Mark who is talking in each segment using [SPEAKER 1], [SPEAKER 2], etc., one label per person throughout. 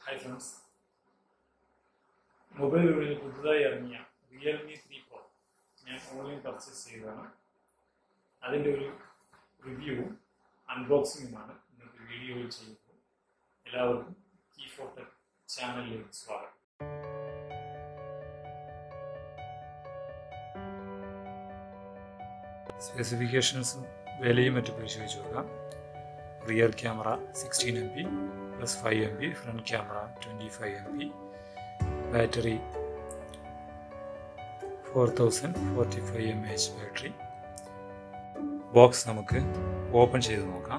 [SPEAKER 1] hi friends മൊബൈലുകളിൽ പുതുതായി ഇറങ്ങിയ റിയൽമി ത്രീ പ്രോ ഞാൻ ഓൺലൈൻ പർച്ചേസ് ചെയ്തതാണ് അതിൻ്റെ ഒരു റിവ്യൂവും അൺബോക്സിങ്ങുമാണ് ഇന്നത്തെ വീഡിയോയിൽ ചെയ്യുന്നത് എല്ലാവർക്കും കീ ഫോട്ടോ ചാനലിലേക്ക് സ്വാഗതം സ്പെസിഫിക്കേഷൻസും വിലയും മറ്റും പരിശോധിച്ച് നോക്കാം rear camera sixteen M P plus five M P front camera twenty five M P battery four thousand forty five M H battery box നമുക്ക് ഓപ്പൺ ചെയ്ത് നോക്കാം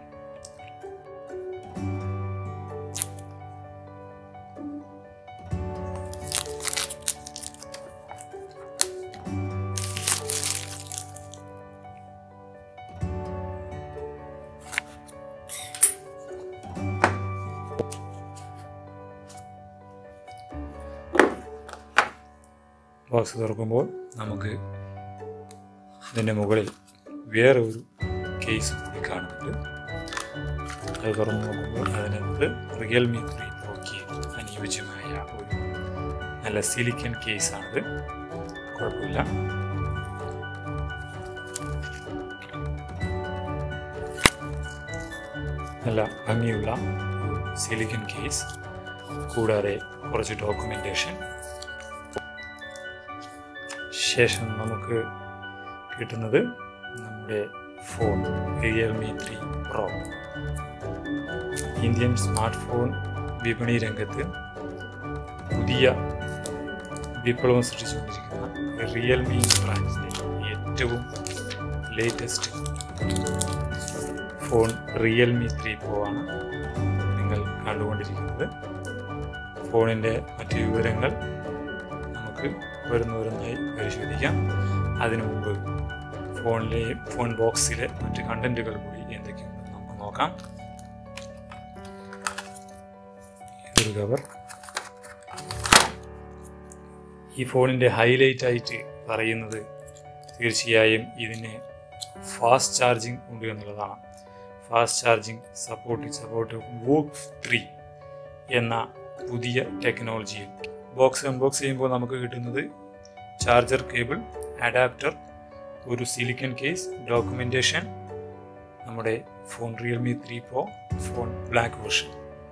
[SPEAKER 1] ബോക്സ് തുറക്കുമ്പോൾ നമുക്ക് ഇതിൻ്റെ മുകളിൽ വേറെ ഒരു കേസ് കൂടി കാണുന്നുണ്ട് അത് തുറന്നു നോക്കുമ്പോൾ അതിനകത്ത് റിയൽമി ത്രീ പ്രോക്ക് അനുയോജ്യമായ ഒരു നല്ല സിലിക്കൺ കേസാണിത് കുഴപ്പമില്ല നല്ല ഭംഗിയുള്ള ഒരു സിലിക്കൺ കേസ് കൂടാതെ കുറച്ച് ഡോക്യുമെൻറ്റേഷൻ ശേഷം നമുക്ക് കിട്ടുന്നത് നമ്മുടെ phone Realme three pro Indian smart phone വിപണി രംഗത്ത് പുതിയ വിപ്ലവം സൃഷ്ടിച്ചുകൊണ്ടിരിക്കുന്ന റിയൽമി ബ്രാൻഡിൻ്റെ ഏറ്റവും latest phone Realme three pro ആണ് നിങ്ങൾ കണ്ടുകൊണ്ടിരിക്കുന്നത് ഫോണിൻ്റെ മറ്റു വിവരങ്ങൾ നമുക്ക് വരുന്നവരെന്നായി പരിശോധിക്കാം അതിനു മുമ്പ് ഫോണിലെ ഫോൺ ബോക്സിലെ മറ്റ് കണ്ടന്റുകൾ കൂടി എന്തൊക്കെയുണ്ടെന്ന് നമുക്ക് നോക്കാം ഇതൊരു കവർ ഈ ഫോണിൻ്റെ ഹൈലൈറ്റ് ആയിട്ട് പറയുന്നത് തീർച്ചയായും ഇതിന് ഫാസ്റ്റ് ചാർജിങ് ഉണ്ട് എന്നുള്ളതാണ് fast charging support support VOOC three എന്ന പുതിയ ടെക്നോളജിയിൽ ബോക്സ് അൺബോക്സ് ചെയ്യുമ്പോൾ നമുക്ക് കിട്ടുന്നത് ചാർജർ കേബിൾ അഡാപ്റ്റർ ഒരു സിലിക്കൺ കേസ് ഡോക്യുമെൻറ്റേഷൻ നമ്മുടെ phone Realme three pro phone black version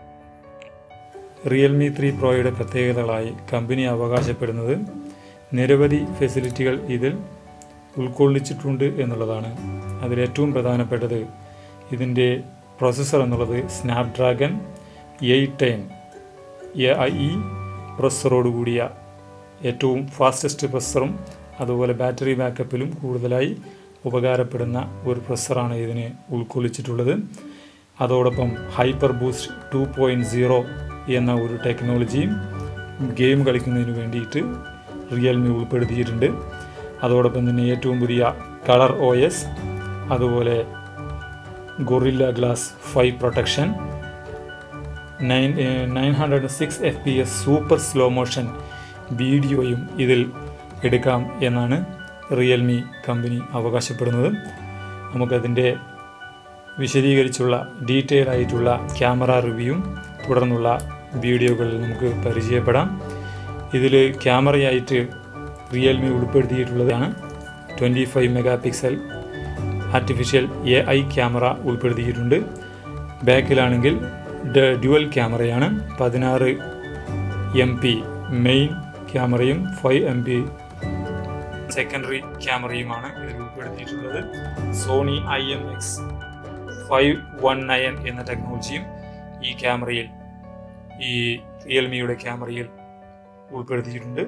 [SPEAKER 1] Realme three പ്രോയുടെ പ്രത്യേകതകളായി കമ്പനി അവകാശപ്പെടുന്നത് നിരവധി ഫെസിലിറ്റികൾ ഇതിൽ ഉൾക്കൊള്ളിച്ചിട്ടുണ്ട് എന്നുള്ളതാണ് അതിലേറ്റവും പ്രധാനപ്പെട്ടത് ഇതിൻ്റെ പ്രോസസ്സർ എന്നുള്ളത് Snapdragon eight ten A I E പ്രൊസസ്സറോട് കൂടിയ ഏറ്റവും ഫാസ്റ്റസ്റ്റ് പ്രൊസസ്സറും അതുപോലെ ബാറ്ററി ബാക്കപ്പിലും കൂടുതലായി ഉപകാരപ്പെടുന്ന ഒരു പ്രൊസസ്സറാണ് ഇതിന് ഉൾക്കൊള്ളിച്ചിട്ടുള്ളത് അതോടൊപ്പം hyper boost two point zero എന്ന ഒരു ടെക്നോളജിയും ഗെയിം കളിക്കുന്നതിന് വേണ്ടിയിട്ട് റിയൽമി ഉൾപ്പെടുത്തിയിട്ടുണ്ട് അതോടൊപ്പം തന്നെ ഏറ്റവും പുതിയ കളർ ഒ എസ് അതുപോലെ Gorilla glass five protection nine nine hundred six F P S super slow motion വീഡിയോയും ഇതിൽ എടുക്കാം എന്നാണ് റിയൽമി കമ്പനി അവകാശപ്പെടുന്നത് നമുക്കതിൻ്റെ വിശദീകരിച്ചുള്ള ഡീറ്റെയിൽ ആയിട്ടുള്ള ക്യാമറ റിവ്യൂവും തുടർന്നുള്ള വീഡിയോകളിൽ നമുക്ക് പരിചയപ്പെടാം ഇതിൽ ക്യാമറയായിട്ട് റിയൽമി ഉൾപ്പെടുത്തിയിട്ടുള്ളതാണ് twenty five mega pixel artificial A I camera ഉൾപ്പെടുത്തിയിട്ടുണ്ട് ബാക്കിലാണെങ്കിൽ ഡ്യുവൽ ക്യാമറയാണ് പതിനാറ് എം പി മെയിൻ ക്യാമറയും ഫൈവ് എം പി സെക്കൻഡറി ക്യാമറയുമാണ് ഇതിൽ ഉൾപ്പെടുത്തിയിട്ടുള്ളത് Sony I M X five one nine എന്ന ടെക്നോളജിയും ഈ ക്യാമറയിൽ ഈ റിയൽമിയുടെ ക്യാമറയിൽ ഉൾപ്പെടുത്തിയിട്ടുണ്ട്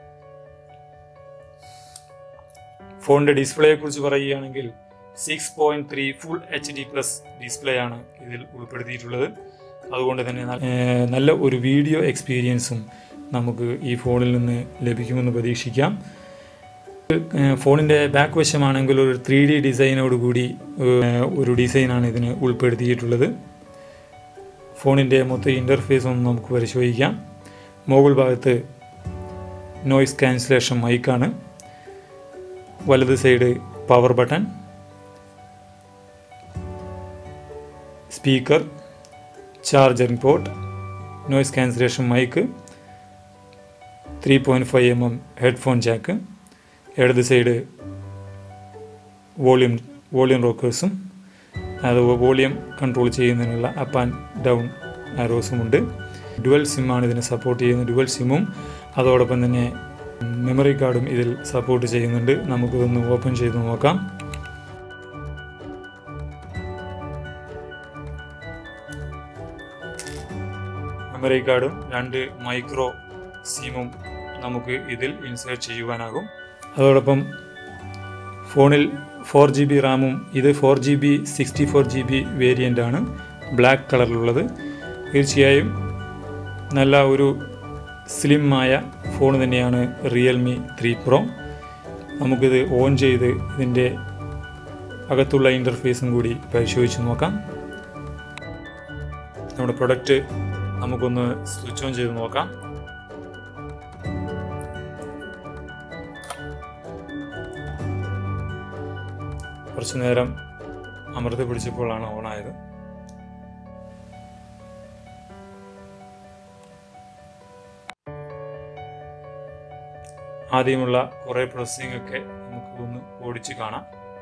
[SPEAKER 1] ഫോണിൻ്റെ ഡിസ്പ്ലേയെ കുറിച്ച് പറയുകയാണെങ്കിൽ six point three full H D plus display ആണ് ഇതിൽ ഉൾപ്പെടുത്തിയിട്ടുള്ളത് അതുകൊണ്ട് തന്നെ നല്ല ഒരു വീഡിയോ എക്സ്പീരിയൻസും നമുക്ക് ഈ ഫോണിൽ നിന്ന് ലഭിക്കുമെന്ന് പ്രതീക്ഷിക്കാം ഫോണിൻ്റെ ബാക്ക് വശമാണെങ്കിൽ ഒരു ത്രീ ഡി ഡിസൈനോട് കൂടി ഒരു ഡിസൈനാണ് ഇതിന് ഉൾപ്പെടുത്തിയിട്ടുള്ളത് ഫോണിൻ്റെ മൊത്തം ഇൻ്റർഫേസ് ഒന്ന് നമുക്ക് പരിശോധിക്കാം മുകൾ ഭാഗത്ത് നോയ്സ് ക്യാൻസലേഷൻ മൈക്കാണ് വലത് side power button speaker charging port noise cancellation mic three point five M M headphone jack ഇടത് സൈഡ് വോളിയം വോളിയം റോക്കേഴ്സും അത് വോളിയം കൺട്രോൾ ചെയ്യുന്നതിനുള്ള അപ്പ് ആൻഡ് ഡൗൺ ആരോസും ഉണ്ട് ഡുവൽ സിമ്മാണ് ഇതിനെ സപ്പോർട്ട് ചെയ്യുന്നത് ഡുവൽ സിമ്മും അതോടൊപ്പം തന്നെ മെമ്മറി കാർഡും ഇതിൽ സപ്പോർട്ട് ചെയ്യുന്നുണ്ട് നമുക്കിതൊന്ന് ഓപ്പൺ ചെയ്ത് നോക്കാം മെമ്മറി കാർഡും രണ്ട് മൈക്രോ സിമും നമുക്ക് ഇതിൽ ഇൻസേർട്ട് ചെയ്യുവാനാകും അതോടൊപ്പം ഫോണിൽ ഫോർ ജി ബി റാമും ഇത് four G B sixty four G B variant ആണ് ബ്ലാക്ക് കളറിലുള്ളത് തീർച്ചയായും നല്ല ഒരു സ്ലിമായ ഫോൺ തന്നെയാണ് റിയൽമി ത്രീ പ്രോ നമുക്കിത് ഓൺ ചെയ്ത് ഇതിൻ്റെ അകത്തുള്ള ഇൻ്റർഫേസും കൂടി പരിശോധിച്ച് നോക്കാം നമ്മുടെ പ്രൊഡക്റ്റ് നമുക്കൊന്ന് സ്വിച്ച് ഓൺ ചെയ്ത് നോക്കാം കുറച്ചു നേരം അമൃത പിടിച്ചപ്പോഴാണ് ഓണായത് ആദ്യമുള്ള കുറേ പ്രോസസ്സിംഗ് ഒക്കെ നമുക്ക് ഒന്ന് ഓടിച്ച് കാണാം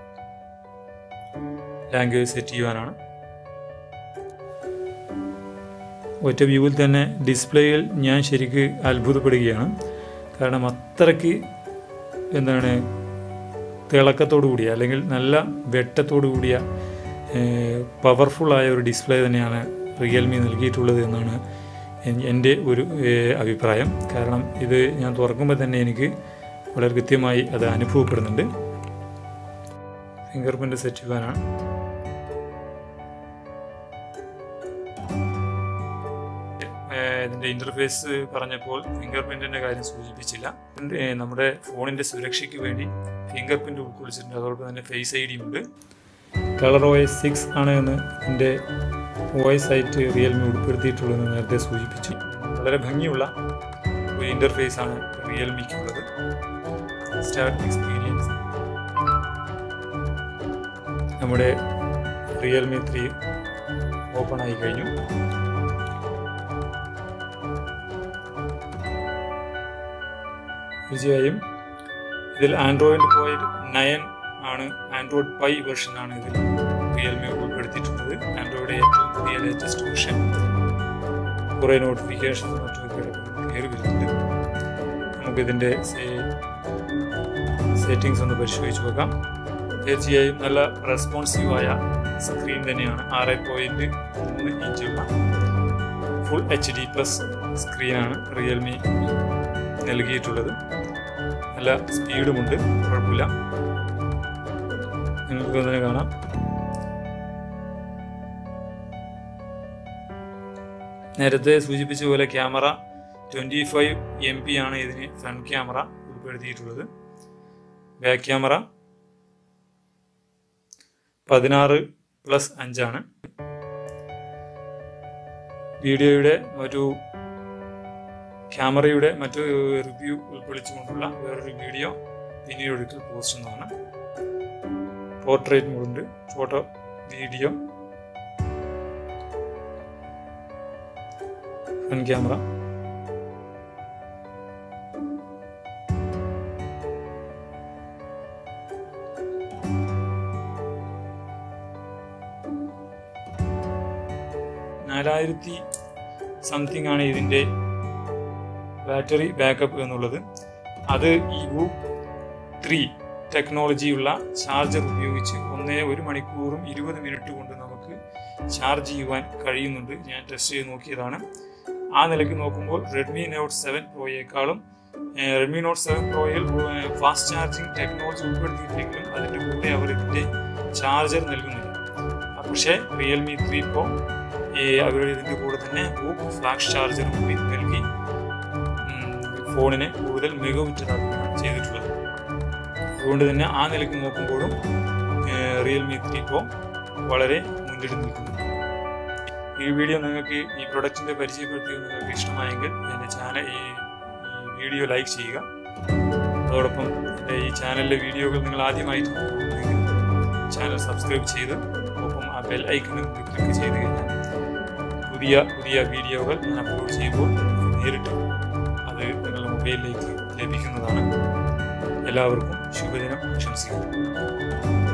[SPEAKER 1] ലാംഗ്വേജ് സെറ്റ് ചെയ്യുവാനാണ് ഒറ്റ വ്യൂവിൽ തന്നെ ഡിസ്പ്ലേയിൽ ഞാൻ ശരിക്ക് അത്ഭുതപ്പെടുകയാണ് കാരണം അത്രയ്ക്ക് എന്താണ് തിളക്കത്തോടു കൂടിയ അല്ലെങ്കിൽ നല്ല വെട്ടത്തോടു കൂടിയ പവർഫുള്ളായ ഒരു ഡിസ്പ്ലേ തന്നെയാണ് റിയൽമി നൽകിയിട്ടുള്ളത് എന്നാണ് എൻ്റെ ഒരു അഭിപ്രായം കാരണം ഇത് ഞാൻ തുറക്കുമ്പോൾ തന്നെ എനിക്ക് വളരെ കൃത്യമായി അത് അനുഭവപ്പെടുന്നുണ്ട് ഫിംഗർ പ്രിൻ്റ് സെറ്റ് ചെയ്യാനാണ് ഇതിൻ്റെ ഇൻ്റർഫേസ് പറഞ്ഞപ്പോൾ ഫിംഗർ പ്രിൻറ്റിൻ്റെ കാര്യം സൂചിപ്പിച്ചില്ല നമ്മുടെ ഫോണിൻ്റെ സുരക്ഷയ്ക്ക് വേണ്ടി ഫിംഗർ പ്രിൻ്റ് ഉൾക്കൊള്ളിച്ചിട്ടുണ്ട് അതോടൊപ്പം തന്നെ ഫേസ് ഐ ഡി ഉണ്ട് കളർ ഒ എസ് സിക്സ് ആണ് എന്ന് എൻ്റെ വോയിസ് ആയിട്ട് റിയൽമി ഉൾപ്പെടുത്തിയിട്ടുള്ളതെന്ന് നേരത്തെ സൂചിപ്പിച്ചു വളരെ ഭംഗിയുള്ള ഒരു ഇൻ്റർഫേസ് ആണ് റിയൽമിക്കുള്ളത് സ്റ്റാർട്ട് എക്സ്പീരിയൻസ് നമ്മുടെ റിയൽമി ത്രീ ഓപ്പൺ ആയി കഴിഞ്ഞു തീർച്ചയായും ഇതിൽ ആൻഡ്രോയിഡ് പോയിന്റ് നയൻ ആണ് ആൻഡ്രോയിഡ് പൈ വെർഷനാണ് ഇതിൽ റിയൽമി ഉൾപ്പെടുത്തിയിട്ടുള്ളത് ആൻഡ്രോയിഡ് ഏറ്റവും പുതിയ ലേറ്റസ്റ്റ് വെർഷൻ കുറേ നോട്ടിഫിക്കേഷൻസ് മറ്റുമൊക്കെ കയറി വരുന്നുണ്ട് നമുക്കിതിൻ്റെ സെറ്റിങ്സ് ഒന്ന് പരിശോധിച്ച് നോക്കാം തീർച്ചയായും നല്ല റെസ്പോൺസീവായ സ്ക്രീൻ തന്നെയാണ് ആറ് പോയിൻറ്റ് മൂന്ന് ഇഞ്ചുള്ള ഫുൾ എച്ച് ഡി പ്ലസ് സ്ക്രീനാണ് റിയൽമി നൽകിയിട്ടുള്ളത് നല്ല സ്പീഡുമുണ്ട് കുഴപ്പമില്ല നിങ്ങൾക്ക് തന്നെ കാണാം നേരത്തെ സൂചിപ്പിച്ച പോലെ camera twenty five M P ആണ് ഇതിന് ഫ്രണ്ട് ക്യാമറ ഉൾപ്പെടുത്തിയിട്ടുള്ളത് ബാക്ക് ക്യാമറ പതിനാറ് പ്ലസ് അഞ്ചാണ് വീഡിയോയുടെ ഒരു ക്യാമറയുടെ മറ്റു റിവ്യൂ ഉൾക്കൊള്ളിച്ചുകൊണ്ടുള്ള വേറൊരു വീഡിയോ പിന്നീട് ഒരിക്കൽ പോസ്റ്റ് ചെയ്യുന്നതാണ് പോർട്രേറ്റ് മോഡുണ്ട് ഫോട്ടോ വീഡിയോ ഫ്രണ്ട് ക്യാമറ നാലായിരത്തി സംതിങ് ആണ് ഇതിൻ്റെ ബാറ്ററി ബാക്കപ്പ് എന്നുള്ളത് അത് ഈ വു ത്രീ ടെക്നോളജിയുള്ള ചാർജർ ഉപയോഗിച്ച് ഒന്നേ ഒരു മണിക്കൂറും ഇരുപത് മിനിറ്റ് കൊണ്ട് നമുക്ക് ചാർജ് ചെയ്യുവാൻ കഴിയുന്നുണ്ട് ഞാൻ ടെസ്റ്റ് ചെയ്ത് നോക്കിയതാണ് ആ നിലയ്ക്ക് നോക്കുമ്പോൾ റെഡ്മി നോട്ട് സെവൻ പ്രോയേക്കാളും റെഡ്മി നോട്ട് സെവൻ പ്രോയിൽ ഫാസ്റ്റ് ചാർജിങ് ടെക്നോളജി ഉൾപ്പെടുത്തിയിട്ടെങ്കിലും അതിൻ്റെ കൂടെ അവർ ഇതിൻ്റെ ചാർജർ നൽകുന്നില്ല പക്ഷേ റിയൽമി ത്രീ പ്രോ അവർ ഇതിൻ്റെ കൂടെ തന്നെ ഫ്ലാഷ് ചാർജറും കൂടി നൽകി ഫോണിനെ കൂടുതൽ മികവുറ്റതാക്കുകയാണ് ചെയ്തിട്ടുള്ളത് അതുകൊണ്ട് തന്നെ ആ നിലയ്ക്ക് നോക്കുമ്പോഴും റിയൽമി ത്രീ പ്രോ വളരെ മുന്നിട്ട് നിൽക്കുന്നു ഈ വീഡിയോ നിങ്ങൾക്ക് ഈ പ്രൊഡക്റ്റിൻ്റെ പരിചയപ്പെടുത്തിയത് നിങ്ങൾക്ക് ഇഷ്ടമായെങ്കിൽ എൻ്റെ ചാനൽ ഈ വീഡിയോ ലൈക്ക് ചെയ്യുക അതോടൊപ്പം എൻ്റെ ഈ ചാനലിലെ വീഡിയോകൾ നിങ്ങൾ ആദ്യമായിട്ട് ചാനൽ സബ്സ്ക്രൈബ് ചെയ്ത് ഒപ്പം ആ ബെൽ ഐക്കണിൽ ക്ലിക്ക് ചെയ്ത് കഴിഞ്ഞാൽ പുതിയ പുതിയ വീഡിയോകൾ ഞാൻ അപ്ലോഡ് ചെയ്യുമ്പോൾ നിങ്ങൾക്ക് നേരിട്ട് അത് നിങ്ങളുടെ മൊബൈലിലേക്ക് ലഭിക്കുന്നതാണ് എല്ലാവർക്കും ശുഭദിനം ആശംസിക്കുന്നു